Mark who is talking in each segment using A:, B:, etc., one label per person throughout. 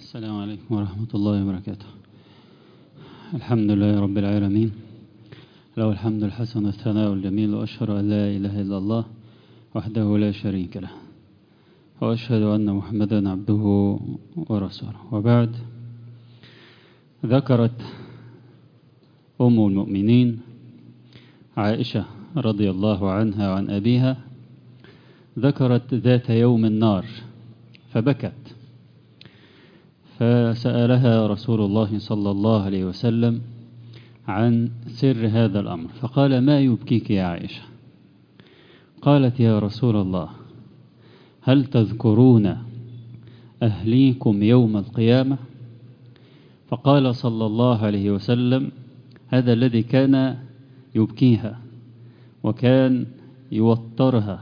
A: السلام عليكم ورحمة الله وبركاته الحمد لله رب العالمين له الحمد الحسن والثناء الجميل وأشهد أن لا إله إلا الله وحده لا شريك له وأشهد أن محمدا عبده ورسوله وبعد ذكرت أم المؤمنين عائشة رضي الله عنها وعن أبيها ذكرت ذات يوم النار فبكت فسألها رسول الله صلى الله عليه وسلم عن سر هذا الأمر فقال ما يبكيك يا عائشة قالت يا رسول الله هل تذكرون أهليكم يوم القيامة فقال صلى الله عليه وسلم هذا الذي كان يبكيها وكان يوترها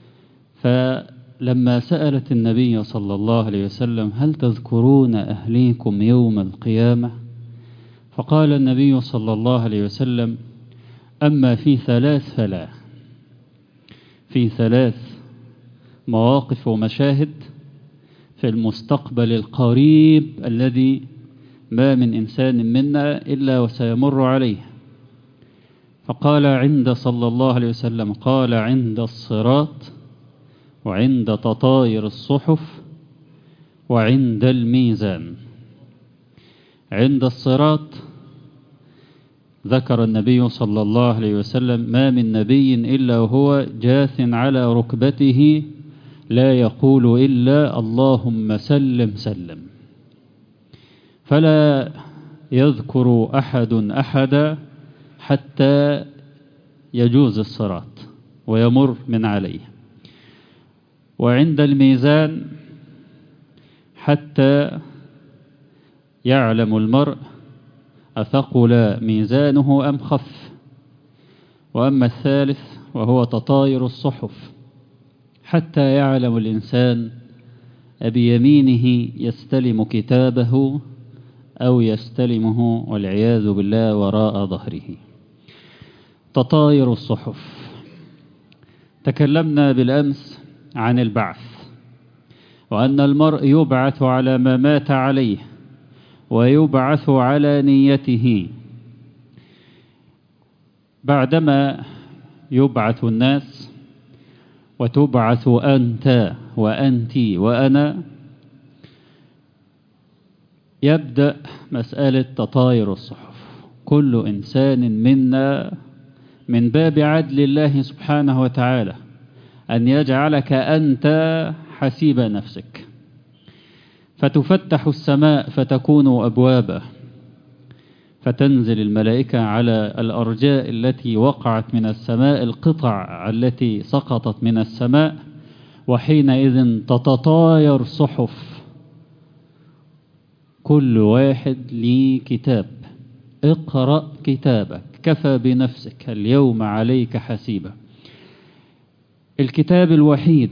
A: فلما سألت النبي صلى الله عليه وسلم هل تذكرون أهليكم يوم القيامة فقال النبي صلى الله عليه وسلم أما في ثلاث فلا في ثلاث مواقف ومشاهد في المستقبل القريب الذي ما من إنسان منا إلا وسيمر عليه فقال عند صلى الله عليه وسلم قال عند الصراط وعند تطاير الصحف وعند الميزان عند الصراط ذكر النبي صلى الله عليه وسلم ما من نبي إلا وهو جاث على ركبته لا يقول إلا اللهم سلم سلم فلا يذكر أحد أحدا حتى يجوز الصراط ويمر من عليه وعند الميزان حتى يعلم المرء أثقل ميزانه أم خف وأما الثالث وهو تطاير الصحف حتى يعلم الإنسان أبيمينه يستلم كتابه أو يستلمه والعياذ بالله وراء ظهره تطاير الصحف تكلمنا بالأمس عن البعث وأن المرء يبعث على ما مات عليه ويبعث على نيته بعدما يبعث الناس وتبعث أنت وأنت وأنا يبدأ مسألة تطاير الصحف كل إنسان منا من باب عدل الله سبحانه وتعالى أن يجعلك أنت حسيب نفسك فتفتح السماء فتكون أبوابا فتنزل الملائكة على الأرجاء التي وقعت من السماء القطع التي سقطت من السماء وحينئذ تتطاير صحف كل واحد لي كتاب اقرأ كتابك كفى بنفسك اليوم عليك حسيبا الكتاب الوحيد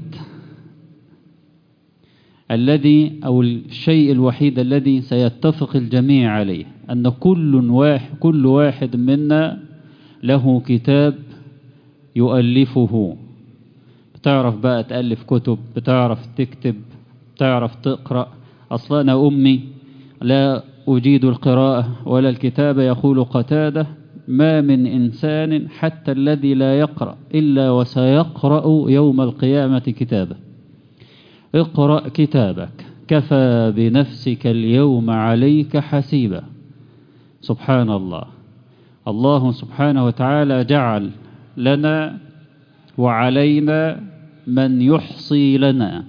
A: الذي أو الشيء الوحيد الذي سيتفق الجميع عليه أن كل واحد, كل واحد منا له كتاب يؤلفه بتعرف بقى تألف كتب بتعرف تكتب بتعرف تقرأ أصلا أنا أمي لا أجيد القراءة ولا الكتابة يقول قتاده ما من إنسان حتى الذي لا يقرأ إلا وسيقرأ يوم القيامة كتابه اقرأ كتابك كفى بنفسك اليوم عليك حسيبا سبحان الله الله سبحانه وتعالى جعل لنا وعلينا من يحصي لنا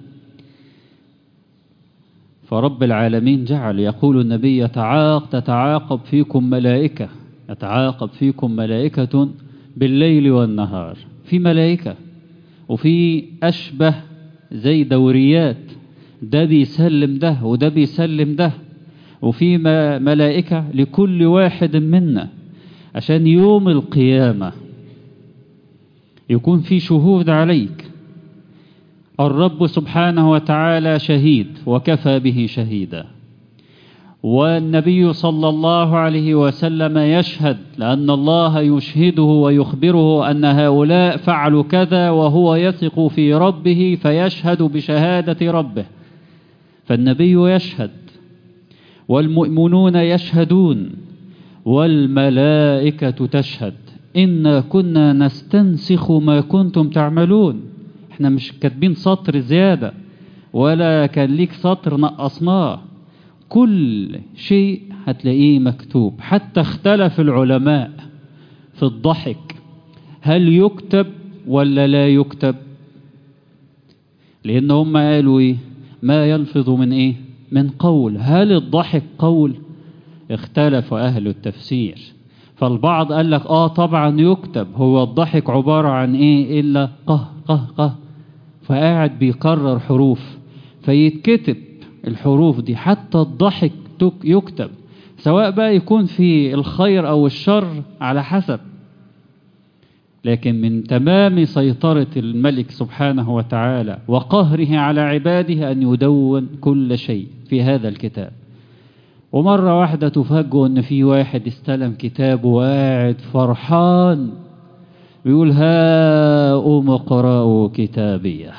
A: فرب العالمين جعل يقول النبي يتعاق تتعاقب فيكم ملائكة يتعاقب فيكم ملائكة بالليل والنهار في ملائكة وفي أشبه زي دوريات ده بيسلم ده وده بيسلم ده وفي ملائكة لكل واحد منا عشان يوم القيامة يكون في شهود عليك الرب سبحانه وتعالى شهيد وكفى به شهيدا والنبي صلى الله عليه وسلم يشهد لأن الله يشهده ويخبره أن هؤلاء فعلوا كذا وهو يثق في ربه فيشهد بشهادة ربه فالنبي يشهد والمؤمنون يشهدون والملائكة تشهد إنا كنا نستنسخ ما كنتم تعملون احنا مش كاتبين سطر زيادة ولا كان ليك سطر نقصناه كل شيء هتلاقيه مكتوب حتى اختلف العلماء في الضحك هل يكتب ولا لا يكتب لأن هم قالوا إيه ما يلفظ من إيه من قول هل الضحك قول اختلف أهل التفسير فالبعض قال لك آه طبعا يكتب هو الضحك عبارة عن إيه إلا قه قه قه فقاعد بيكرر حروف فيتكتب الحروف دي حتى الضحك يكتب سواء بقى يكون في الخير أو الشر على حسب لكن من تمام سيطرة الملك سبحانه وتعالى وقهره على عباده أن يدون كل شيء في هذا الكتاب ومرة واحدة تفاجئوا أن في واحد استلم كتابه وقاعد فرحان بيقول ها أم اقرأوا كتابيه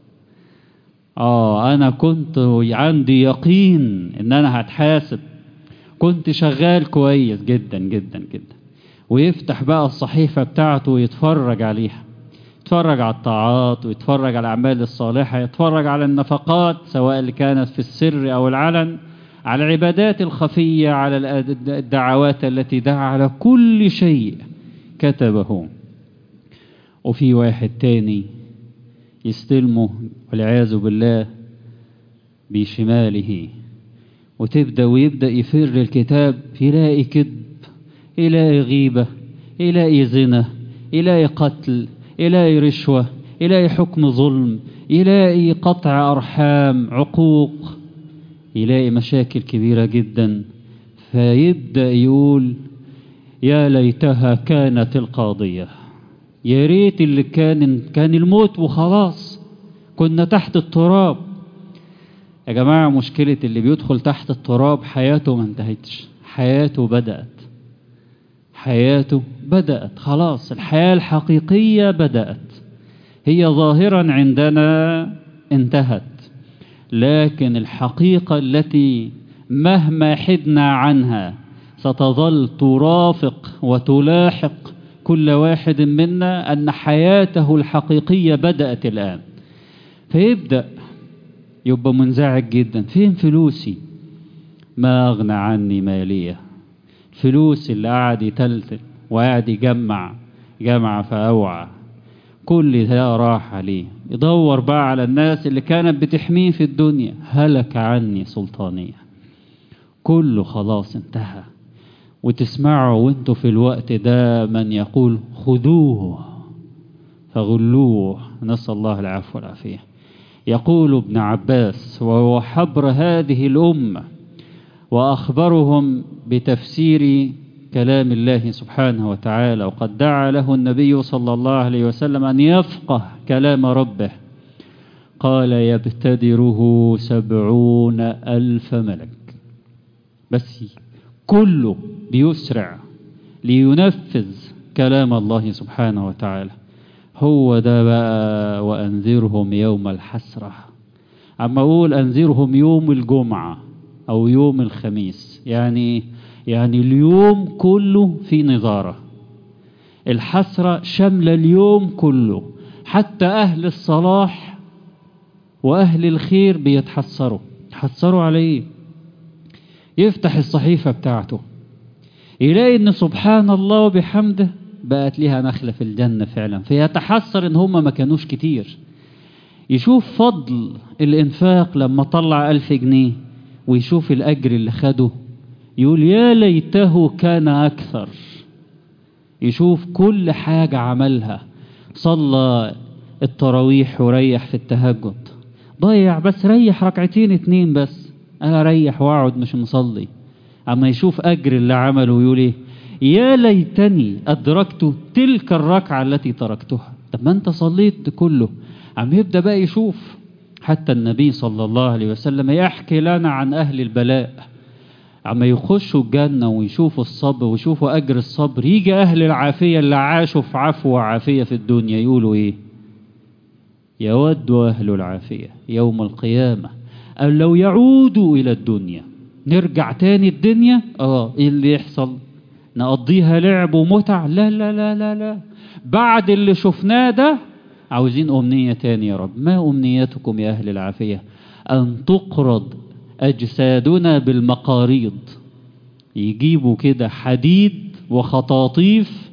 A: آه أنا كنت عندي يقين إن أنا هتحاسب كنت شغال كويس جدا جدا جدا ويفتح بقى الصحيفة بتاعته ويتفرج عليها يتفرج على الطاعات ويتفرج على الأعمال الصالحة يتفرج على النفقات سواء اللي كانت في السر أو العلن على العبادات الخفية على الدعوات التي دعا على كل شيء كتبه وفي واحد تاني يستلمه والعياذ بالله بشماله وتبدأ ويبدأ يفر الكتاب يلاقي كذب يلاقي غيبة يلاقي زنا يلاقي قتل يلاقي رشوة يلاقي حكم ظلم يلاقي قطع أرحام عقوق يلاقي مشاكل كبيرة جدا فيبدأ يقول يا ليتها كانت القاضية يا ريت اللي كان كان الموت وخلاص كنا تحت التراب يا جماعة مشكلة اللي بيدخل تحت التراب حياته ما انتهتش حياته بدأت حياته بدأت خلاص الحياة الحقيقية بدأت هي ظاهرا عندنا انتهت لكن الحقيقة التي مهما حدنا عنها ستظل ترافق وتلاحق كل واحد منا أن حياته الحقيقية بدأت الآن فيبدأ يبقى منزعج جدا فين فلوسي ما أغنى عني مالية فلوس اللي قاعد يتلتل وقاعد يجمع جمع فأوعى كل ده راح عليه يدور بقى على الناس اللي كانت بتحميه في الدنيا هلك عني سلطانية كله خلاص انتهى وتسمعوا وانتوا في الوقت ده من يقول خذوه فغلوه نسأل الله العفو والعافية يقول ابن عباس وهو حبر هذه الأمة وأخبرهم بتفسير كلام الله سبحانه وتعالى وقد دعا له النبي صلى الله عليه وسلم أن يفقه كلام ربه قال يبتدره سبعون ألف ملك بس كله بيسرع لينفذ كلام الله سبحانه وتعالى هو ده بقى وأنذرهم يوم الحسرة أما أقول أنذرهم يوم الجمعة أو يوم الخميس يعني يعني اليوم كله في نظارة الحسرة شمل اليوم كله حتى أهل الصلاح وأهل الخير بيتحسروا يتحسروا عليه يفتح الصحيفة بتاعته يلاقي ان سبحان الله وبحمده بقت لها نخلة في الجنة فعلا فيتحسر ان هم ما كانوش كتير يشوف فضل الانفاق لما طلع ألف جنيه ويشوف الأجر اللي خده يقول يا ليته كان أكثر يشوف كل حاجة عملها صلى التراويح وريح في التهجد ضيع بس ريح ركعتين اتنين بس أنا ريح واقعد مش مصلي أما يشوف أجر اللي عمله يقول إيه يا ليتني أدركت تلك الركعة التي تركتها طب ما أنت صليت كله عم يبدأ بقى يشوف حتى النبي صلى الله عليه وسلم يحكي لنا عن أهل البلاء عما يخشوا الجنة ويشوفوا الصبر ويشوفوا أجر الصبر يجي أهل العافية اللي عاشوا في عفو وعافية في الدنيا يقولوا إيه يود أهل العافية يوم القيامة أن لو يعودوا إلى الدنيا نرجع تاني الدنيا اه ايه اللي يحصل نقضيها لعب ومتع لا لا لا لا لا بعد اللي شفناه ده عاوزين أمنية تاني يا رب ما أمنيتكم يا أهل العافية أن تقرض أجسادنا بالمقاريض يجيبوا كده حديد وخطاطيف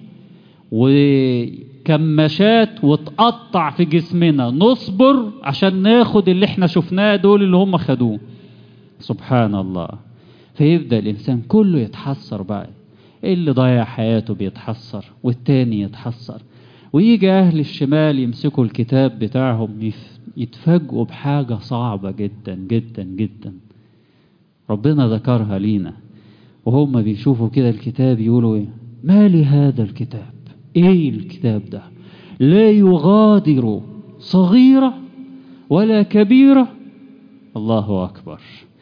A: وكماشات وتقطع في جسمنا نصبر عشان ناخد اللي احنا شفناه دول اللي هم خدوه سبحان الله فيبدأ الإنسان كله يتحسر بقى اللي ضيع حياته بيتحسر والتاني يتحسر ويجي أهل الشمال يمسكوا الكتاب بتاعهم يتفاجئوا بحاجة صعبة جدا جدا جدا ربنا ذكرها لينا وهم بيشوفوا كده الكتاب يقولوا ايه ما لهذا الكتاب ايه الكتاب ده لا يغادر صغيرة ولا كبيرة الله أكبر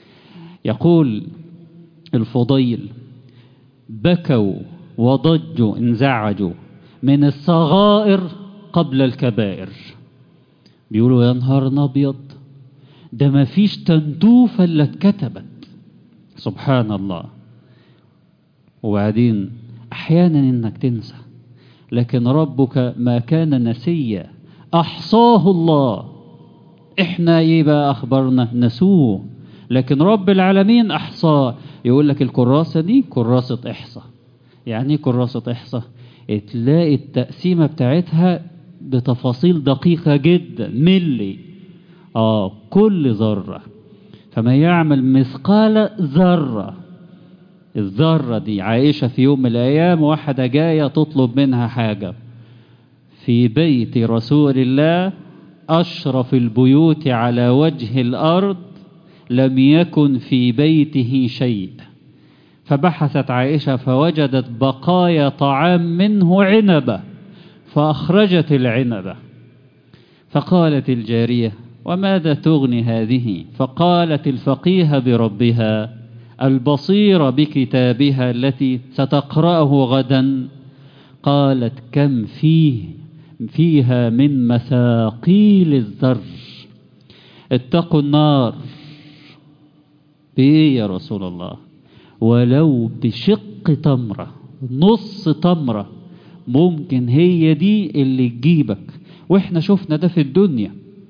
A: يقول الفضيل بكوا وضجوا انزعجوا من الصغائر قبل الكبائر بيقولوا يا نهار ابيض ده ما فيش تنتوفة اللي اتكتبت سبحان الله وبعدين احيانا انك تنسى لكن ربك ما كان نسيا احصاه الله احنا ايه بقى اخبرنا نسوه لكن رب العالمين احصاه يقول لك الكراسة دي كراسة احصاء يعني ايه كراسة احصاء تلاقي التقسيمة بتاعتها بتفاصيل دقيقة جدا ملي اه كل ذرة فما يعمل مثقال ذرة الذرة دي عائشة في يوم من الأيام واحدة جاية تطلب منها حاجة في بيت رسول الله أشرف البيوت على وجه الأرض لم يكن في بيته شيء فبحثت عائشة فوجدت بقايا طعام منه عنبة فأخرجت العنبة فقالت الجارية وماذا تغني هذه فقالت الفقيه بربها البصير بكتابها التي ستقرأه غدا قالت كم فيه فيها من مثاقيل الذر اتقوا النار بإيه يا رسول الله ولو بشق تمرة نص تمرة ممكن هي دي اللي تجيبك واحنا شفنا ده في الدنيا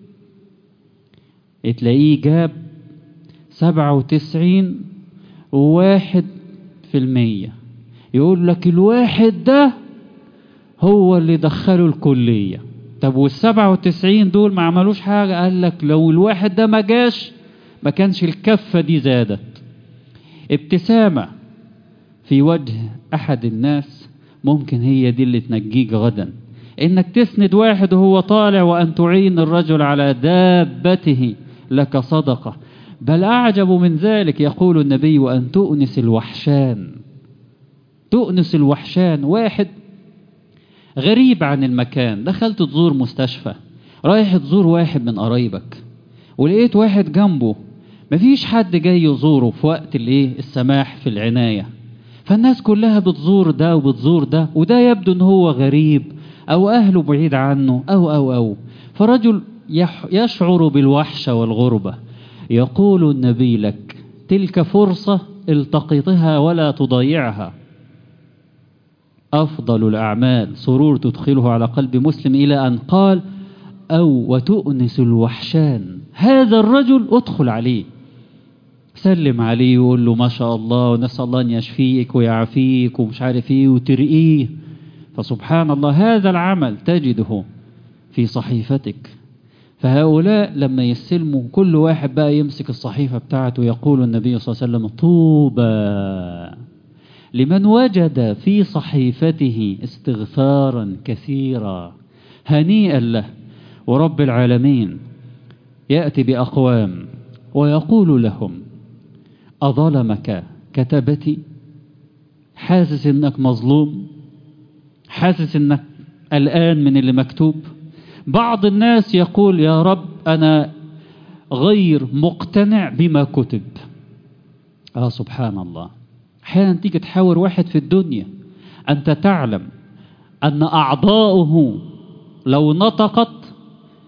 A: تلاقيه جاب سبعة وتسعين وواحد في المية يقول لك الواحد ده هو اللي دخله الكلية طب والسبعة وتسعين دول ما عملوش حاجة قال لك لو الواحد ده ما جاش ما كانش الكفة دي زادت ابتسامة في وجه أحد الناس ممكن هي دي اللي تنجيك غدا إنك تسند واحد وهو طالع وأن تعين الرجل على دابته لك صدقة بل أعجب من ذلك يقول النبي وأن تؤنس الوحشان تؤنس الوحشان واحد غريب عن المكان دخلت تزور مستشفى رايح تزور واحد من قرايبك ولقيت واحد جنبه مفيش حد جاي يزوره في وقت الايه السماح في العناية فالناس كلها بتزور ده وبتزور ده وده يبدو ان هو غريب او اهله بعيد عنه او او او فرجل يشعر بالوحشة والغربة يقول النبي لك تلك فرصة التقطها ولا تضيعها أفضل الأعمال سرور تدخله على قلب مسلم إلى أن قال أو وتؤنس الوحشان هذا الرجل ادخل عليه سلم عليه وقول له ما شاء الله ونسأل الله أن يشفيك ويعافيك ومش عارف ايه وترقيه فسبحان الله هذا العمل تجده في صحيفتك فهؤلاء لما يستلموا كل واحد بقى يمسك الصحيفة بتاعته يقول النبي صلى الله عليه وسلم طوبى لمن وجد في صحيفته استغفارا كثيرا هنيئا له ورب العالمين يأتي بأقوام ويقول لهم أظلمك كتبتي حاسس انك مظلوم حاسس انك قلقان من اللي مكتوب بعض الناس يقول يا رب أنا غير مقتنع بما كتب آه سبحان الله أحيانا تيجي تحاور واحد في الدنيا أنت تعلم أن أعضاؤه لو نطقت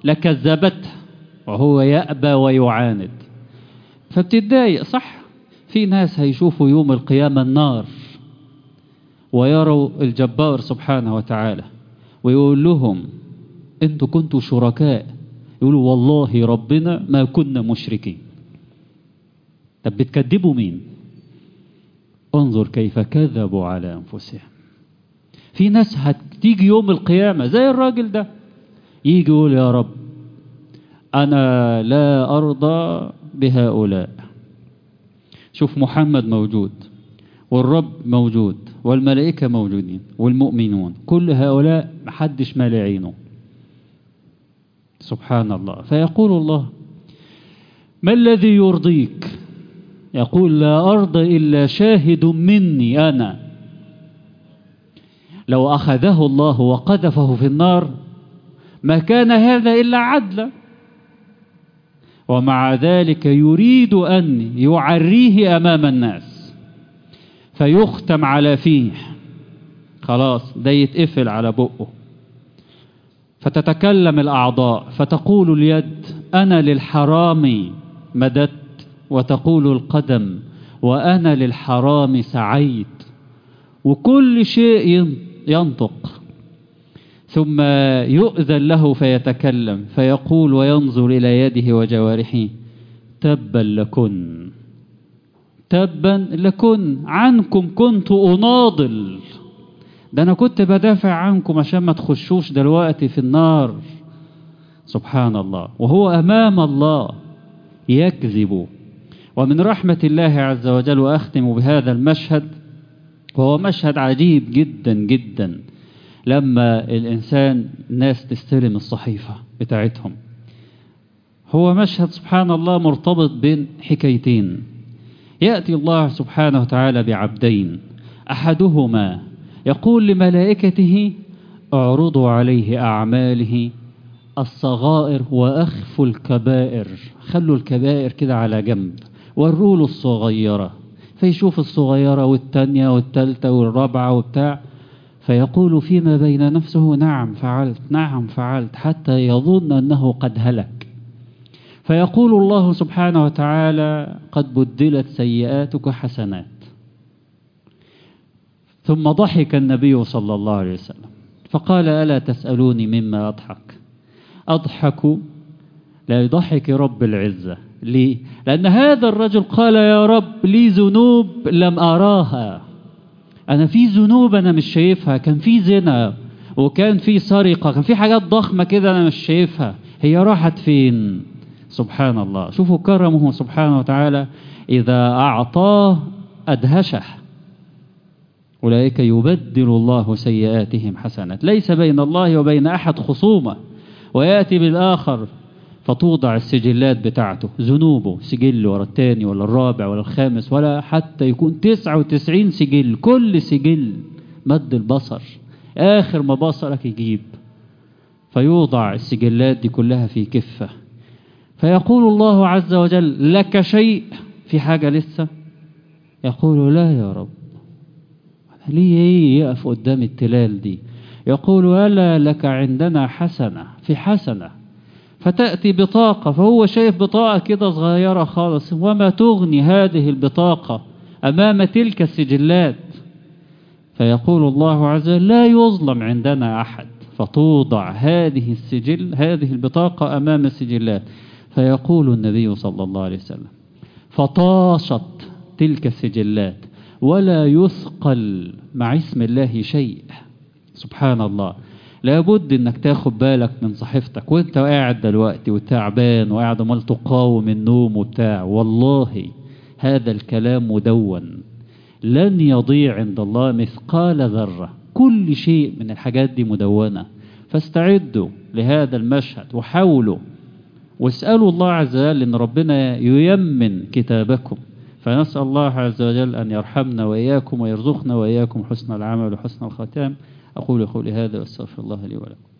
A: لكذبته وهو يأبى ويعاند فبتتضايق صح في ناس هيشوفوا يوم القيامة النار ويروا الجبار سبحانه وتعالى ويقول لهم انتوا كنتوا شركاء يقولوا والله ربنا ما كنا مشركين طب بتكذبوا مين انظر كيف كذبوا على انفسهم في ناس هتيجي يوم القيامة زي الراجل ده يجي يقول يا رب أنا لا أرضى بهؤلاء شوف محمد موجود والرب موجود والملائكة موجودين والمؤمنون كل هؤلاء محدش مال عينه سبحان الله فيقول الله ما الذي يرضيك يقول لا أرضى إلا شاهد مني أنا لو أخذه الله وقذفه في النار ما كان هذا إلا عدلا ومع ذلك يريد أن يعريه أمام الناس فيختم على فيه خلاص ده يتقفل على بقه فتتكلم الأعضاء فتقول اليد أنا للحرام مددت وتقول القدم وأنا للحرام سعيت وكل شيء ينطق ثم يؤذن له فيتكلم فيقول وينظر إلى يده وجوارحه تبا لكن تبا لكن عنكم كنت أناضل ده أنا كنت بدافع عنكم عشان ما تخشوش دلوقتي في النار سبحان الله وهو أمام الله يكذب ومن رحمة الله عز وجل وأختم بهذا المشهد وهو مشهد عجيب جدا جدا لما الإنسان الناس تستلم الصحيفة بتاعتهم هو مشهد سبحان الله مرتبط بين حكايتين يأتي الله سبحانه وتعالى بعبدين أحدهما يقول لملائكته اعرضوا عليه أعماله الصغائر وأخفوا الكبائر خلوا الكبائر كده على جنب وروا له الصغيرة فيشوف الصغيرة والتانية والتالتة والرابعة وبتاع فيقول فيما بين نفسه نعم فعلت نعم فعلت حتى يظن أنه قد هلك فيقول الله سبحانه وتعالى قد بدلت سيئاتك حسنات ثم ضحك النبي صلى الله عليه وسلم فقال ألا تسألوني مما أضحك أضحك لا يضحك رب العزة ليه؟ لأن هذا الرجل قال يا رب لي ذنوب لم أراها أنا في ذنوب أنا مش شايفها كان في زنا وكان في سرقة كان في حاجات ضخمة كده أنا مش شايفها هي راحت فين سبحان الله شوفوا كرمه سبحانه وتعالى إذا أعطاه أدهشه أولئك يبدل الله سيئاتهم حسنات ليس بين الله وبين أحد خصومة ويأتي بالآخر فتوضع السجلات بتاعته ذنوبه سجل ورا الثاني ولا الرابع ولا الخامس ولا حتى يكون 99 سجل كل سجل مد البصر آخر ما بصرك يجيب فيوضع السجلات دي كلها في كفة فيقول الله عز وجل لك شيء في حاجة لسه يقول لا يا رب ليه ايه يقف قدام التلال دي يقول ألا لك عندنا حسنة في حسنة فتأتي بطاقة فهو شايف بطاقة كده صغيرة خالص وما تغني هذه البطاقة أمام تلك السجلات فيقول الله عز وجل لا يظلم عندنا أحد فتوضع هذه السجل هذه البطاقة أمام السجلات فيقول النبي صلى الله عليه وسلم فطاشت تلك السجلات ولا يثقل مع اسم الله شيء سبحان الله لابد انك تاخد بالك من صحيفتك وانت قاعد دلوقتي وتعبان وقاعد عمال تقاوم النوم وبتاع والله هذا الكلام مدون لن يضيع عند الله مثقال ذرة كل شيء من الحاجات دي مدونة فاستعدوا لهذا المشهد وحاولوا واسألوا الله عز وجل ان ربنا ييمن كتابكم فنسأل الله عز وجل أن يرحمنا وإياكم ويرزقنا وإياكم حسن العمل وحسن الختام أقول قولي هذا وأستغفر الله لي ولكم